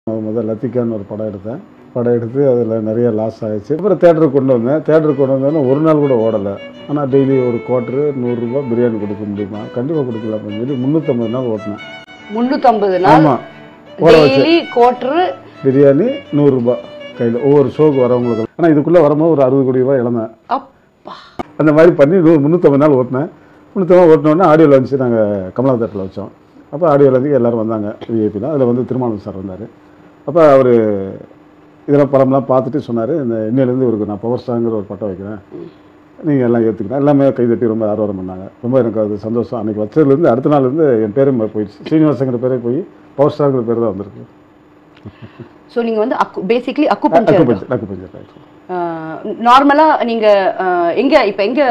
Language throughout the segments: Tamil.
முதல் லத்திக்கான்னு ஒரு படம் எடுத்தேன் படம் எடுத்து அதில் நிறைய லாஸ் ஆயிடுச்சு அப்புறம் தேட்டருக்கு கொண்டு வந்தேன் தேட்டருக்கு கொண்டு வந்தோன்னே ஒரு நாள் கூட ஓடலை ஆனால் டெய்லி ஒரு குவார்ட்ரு நூறுரூவா பிரியாணி கொடுக்க முடியுமா கண்டிப்பாக கொடுக்கல அப்படின்னு சொல்லி முந்நூற்றம்பது நாள் ஓட்டினேன் முன்னூத்தம்பது நாள் ஆமாம் ஓட வச்சு டெய்லி கோட்டரு பிரியாணி நூறுரூபா கையில் ஒவ்வொரு ஷோக்கு வரவங்களுக்கு ஆனால் இதுக்குள்ளே வரும்போது ஒரு அறுபது கோடி ரூபாய் இழந்தேன் அப்பா அந்த மாதிரி பண்ணி நூ முந்நூற்றம்பது நாள் ஓட்டினேன் முந்நூற்றம்பது ஓட்டினோடனே ஆடியோ லான்ச்சு நாங்கள் கமலா தேட்டரில் வச்சோம் அப்போ ஆடியோ லான்ச்சுக்கு எல்லோரும் வந்தாங்க விஐபியில் அதில் வந்து திருமாவளவன் சார் வந்தார் அப்போ அவர் இதெல்லாம் படம்லாம் பார்த்துட்டு சொன்னார் இந்த இன்னிலேருந்து இவருக்கு நான் பவர் ஸ்டாங்கிற ஒரு பட்டம் வைக்கிறேன் நீங்கள் எல்லாம் ஏற்றுக்கலாம் எல்லாமே கைதட்டி ரொம்ப ஆர்வம் பண்ணாங்க ரொம்ப எனக்கு அது சந்தோஷம் அன்றைக்கி வச்சதுலேருந்து அடுத்த நாள்லேருந்து என் பேரும் போயிடுச்சு ஸ்ரீனிவாசங்கிற பேரே போய் பவர் ஸ்டாங்கிற பேர் தான் வந்திருக்கு ஸோ நீங்க வந்து basically acupuncture acupuncture acupuncture right நார்மலா நீங்க அஹ், எங்க இப்ப எங்க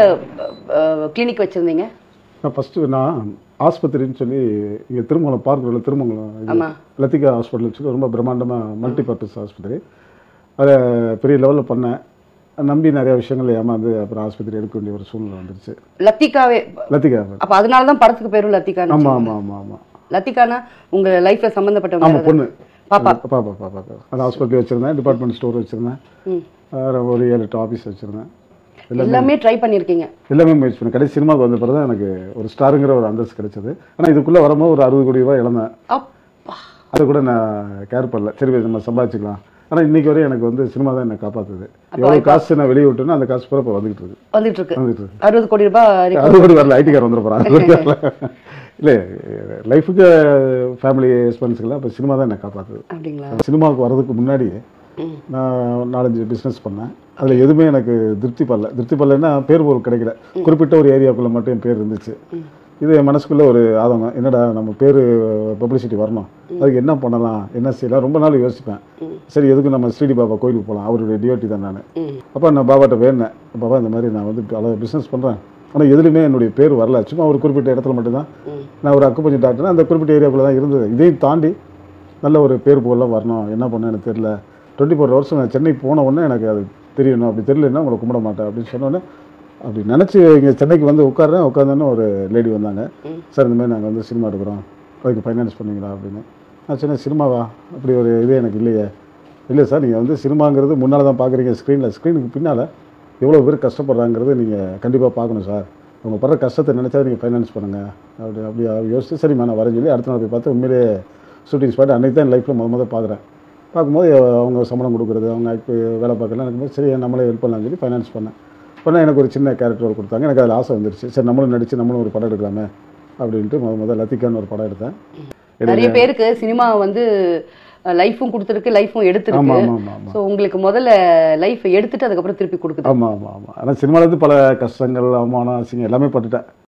கிளினிக் வச்சிருந்தீங்க நான் ஃபஸ்ட்டு நான் ஆஸ்பத்திரின்னு சொல்லி இங்கே திருமங்கலம் பார்க் ரோடில் திருமங்கலம் இது ஆமா லத்திகா ஹாஸ்பிட்டல் சொல்லி ரொம்ப பிரம்மாண்டமாக மல்டி பர்பஸ் ஆஸ்பத்திரி அதை பெரிய லெவலில் பண்ணேன் நம்பி நிறைய விஷயங்கள் ஏமாந்து அப்புறம் ஆஸ்பத்திரி எடுக்க வேண்டிய ஒரு சூழ்நிலை வந்துருச்சு லத்திகாவே லத்திகா அப்ப அதனால தான் படத்துக்கு பேரும் லத்திகான்னு ஆமாம் ஆமாம் ஆமாம் ஆமாம் லத்திகானா உங்க லைஃப்ல சம்பந்தப்பட்டவங்க ஆமாம் யாராவது? பொண்ணு பாப்பா பாப்பா பாப்பா பாப்பா அந்த ஹாஸ்பிட்டல் வச்சுருந்தேன் டிபார்ட்மெண்ட் ஸ்டோர் வச்சுருந்தேன் ம். வேறு ஒரு ஏழு எட்டு ஆஃபீஸ் வச்சுருந்தேன் எல்லாமே ட்ரை பண்ணிருக்கீங்க எல்லாமே முயற்சி பண்ணேன் கடைசி சினிமாவுக்கு வந்த பிறகு தான் எனக்கு ஒரு ஸ்டாருங்கிற ஒரு அந்தஸ்து கிடைச்சது ஆனால் இதுக்குள்ளே வரும்போது ஒரு அறுபது கோடி ரூபாய் இழந்தேன் அப்பா அதை கூட நான் கேர் பண்ணல சரி போய் நம்ம சம்பாதிச்சுக்கலாம் ஆனால் இன்னைக்கு வரையும் எனக்கு வந்து சினிமா தான் என்னை காப்பாற்றுது எவ்வளோ காசு நான் வெளியே விட்டேனோ அந்த காசு பூரா இப்போ வந்துகிட்டு இருக்கு வந்துட்டு இருக்கு வந்துகிட்டு இருக்கு அறுபது கோடி ரூபாய் இருக்கு. அது கூட வரல ஐடி கார் வந்துட போகிறான் இல்லை லைஃபுக்கு ஃபேமிலி எக்ஸ்பென்ஸுக்கெல்லாம் இப்போ சினிமா தான் என்னை காப்பாற்றுது அப்படிங்களா சினிமாவுக்கு வர்றதுக்கு முன்னாடி ம். நான் நாலஞ்சு பிஸ்னஸ் பண்ணேன் அதில் எதுவுமே எனக்கு திருப்தி படல திருப்தி படலைன்னா பேர் பொருள் கிடைக்கல குறிப்பிட்ட ஒரு ஏரியாக்குள்ளே மட்டும் என் பேர் இருந்துச்சு இது என் மனசுக்குள்ளே ஒரு ஆதங்கம் என்னடா நம்ம பேர் பப்ளிசிட்டி வரணும் அதுக்கு என்ன பண்ணலாம் என்ன செய்யலாம் ரொம்ப நாள் யோசிப்பேன் சரி எதுக்கு நம்ம ஸ்ரீடி பாபா கோயிலுக்கு போகலாம் அவருடைய டியோட்டி தான் நான் ம். அப்போ நான் பாபாட்ட வேணேன் பாபா இந்த மாதிரி நான் வந்து பல பிஸ்னஸ் பண்ணுறேன் ஆனால் எதுலையுமே என்னுடைய பேர் வரல சும்மா ஒரு குறிப்பிட்ட இடத்துல மட்டும்தான் ம். நான் ஒரு அக்குப்பஞ்சி டாக்டர் அந்த குறிப்பிட்ட ஏரியாக்குள்ளே தான் இருந்தது இதையும் தாண்டி நல்ல ஒரு பேர் புகழெல்லாம் வரணும் என்ன பண்ண எனக்கு தெரியல டுவெண்ட்டி ஃபோர் ஹவர்ஸ் நான் சென்னை போன உடனே எனக்கு அது தெரியணும் அப்படி தெரியலன்னா உங்களை கும்பிட மாட்டேன் அப்படின்னு சொன்ன உடனே அப்படி நினச்சி இங்கே சென்னைக்கு வந்து உட்கார்றேன் உட்காந்தோன்னே ஒரு லேடி வந்தாங்க சார் இந்த மாதிரி நாங்கள் வந்து சினிமா எடுக்கிறோம் அதுக்கு ஃபைனான்ஸ் பண்ணீங்களா அப்படின்னு நான் சொன்னேன் சினிமாவா அப்படி ஒரு இது எனக்கு இல்லையே இல்லை சார் நீங்கள் வந்து சினிமாங்கிறது முன்னால் தான் பார்க்குறீங்க ஸ்க்ரீனில் ஸ்க்ரீனுக்கு பின்னால் எவ்வளோ பேர் கஷ்டப்படுறாங்கிறது நீங்கள் கண்டிப்பாக பார்க்கணும் சார் அவங்க படுற கஷ்டத்தை நினச்சா நீங்கள் ஃபைனான்ஸ் பண்ணுங்கள் அப்படி அப்படி யோசிச்சு சரிம்மா நான் வரேன்னு சொல்லி அடுத்த நாள் போய் பார்த்து உண்மையிலே ஷூட்டிங் ஸ்பாட் அன்றைக்கி தான் லைஃப்பில் முத முத பார்க்குறேன் பார்க்கும்போது அவங்க சம்பளம் கொடுக்குறது அவங்க ஆக்ட் வேலை பார்க்கலாம் எனக்கு சரி நம்மளே ஹெல்ப் பண்ணலாம்னு சொல்லி ஃபைனான்ஸ் பண்ணேன் பண்ணால் எனக்கு ஒரு சின்ன கேரக்டர் ரோல் கொடுத்தாங்க எனக்கு அதில் ஆசை வந்துருச்சு சரி நம்மளும் நடித்து நம்மளும் ஒரு படம் எடுக்கலாமே அப்படின்ட்டு முத முத லத்திகான்னு ஒரு படம் எடுத்தேன் நிறைய பேருக்கு சினிமா வந்து லைஃபும் கொடுத்துருக்கு லைஃபும் எடுத்திருக்கு ஆமாம் ஆமாம் ஆமாம் ஆமாம் ஸோ உங்களுக்கு முதல்ல லைஃப் எடுத்துட்டு அதுக்கப்புறம் திருப்பி கொடுக்குது ஆமாம் ஆமாம் ஆமாம் ஆனால் சினிமாவில் இருந்து பல கஷ்டங்கள் அவமானம் அசிங்கம் எல்லாமே பட்டுட்டேன்